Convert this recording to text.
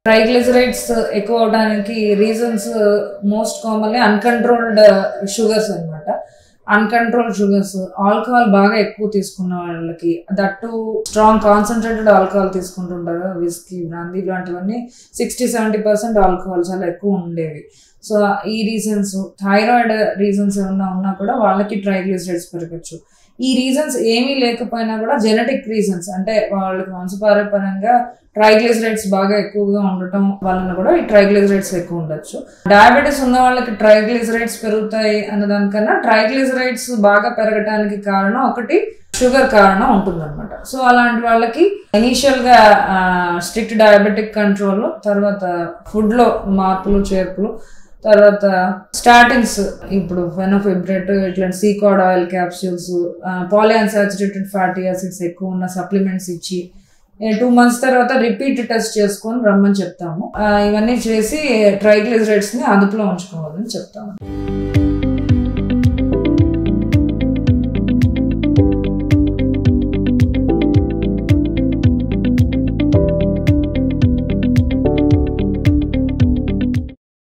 triglycerides ఎక్కువ అవడానికి reasons most commonly uncontrolled sugars అన్నమాట అన్కంట్రోల్డ్ షుగర్స్ ఆల్కహాల్ బాగా ఎక్కువ తీసుకున్న వాళ్ళకి దట్టు స్ట్రాంగ్ కాన్సన్ట్రేటెడ్ ఆల్కహాల్ తీసుకుంటుంటారు విస్కీ బ్రాందీ ఇలాంటివన్నీ సిక్స్టీ సెవెంటీ పర్సెంట్ ఆల్కహాల్ చాలా ఎక్కువ ఉండేవి సో ఈ రీజన్స్ థైరాయిడ్ రీజన్స్ ఏమన్నా ఉన్నా కూడా వాళ్ళకి ట్రైగ్లిజరైడ్స్ పెరగచ్చు ఈ రీజన్స్ ఏమీ లేకపోయినా కూడా జెనెటిక్ రీజన్స్ అంటే వాళ్ళకి వంశపారపరంగా ట్రైగ్లిజరైడ్స్ బాగా ఎక్కువగా ఉండటం వలన కూడా ఈ ట్రైగ్లిజరైడ్స్ ఎక్కువ ఉండొచ్చు డయాబెటీస్ ఉన్న వాళ్ళకి ట్రైగ్లిజరైడ్స్ పెరుగుతాయి అన్న దానికన్నా ట్రైగ్లిజరైడ్స్ బాగా పెరగడానికి కారణం ఒకటి షుగర్ కారణం ఉంటుందన్నమాట సో అలాంటి వాళ్ళకి ఇనీషియల్ గా స్ట్రిక్ట్ డయాబెటిక్ కంట్రోల్ తర్వాత ఫుడ్ లో మార్పులు చేర్పులు తర్వాత స్టార్టింగ్స్ ఇప్పుడు ఫెనోఫిబ్రేట్ ఇట్లాంటి sea cod oil capsules polyunsaturated fatty acids ఎక్కువ ఉన్న సప్లిమెంట్స్ ఇచ్చి టూ మంత్స్ తర్వాత రిపీట్ టెస్ట్ చేసుకొని రమ్మని చెప్తాము ఆ, ఇవన్నీ చేసి ట్రైగ్లిజరైడ్స్ ని అదుపులో ఉంచుకోవాలని చెప్తాము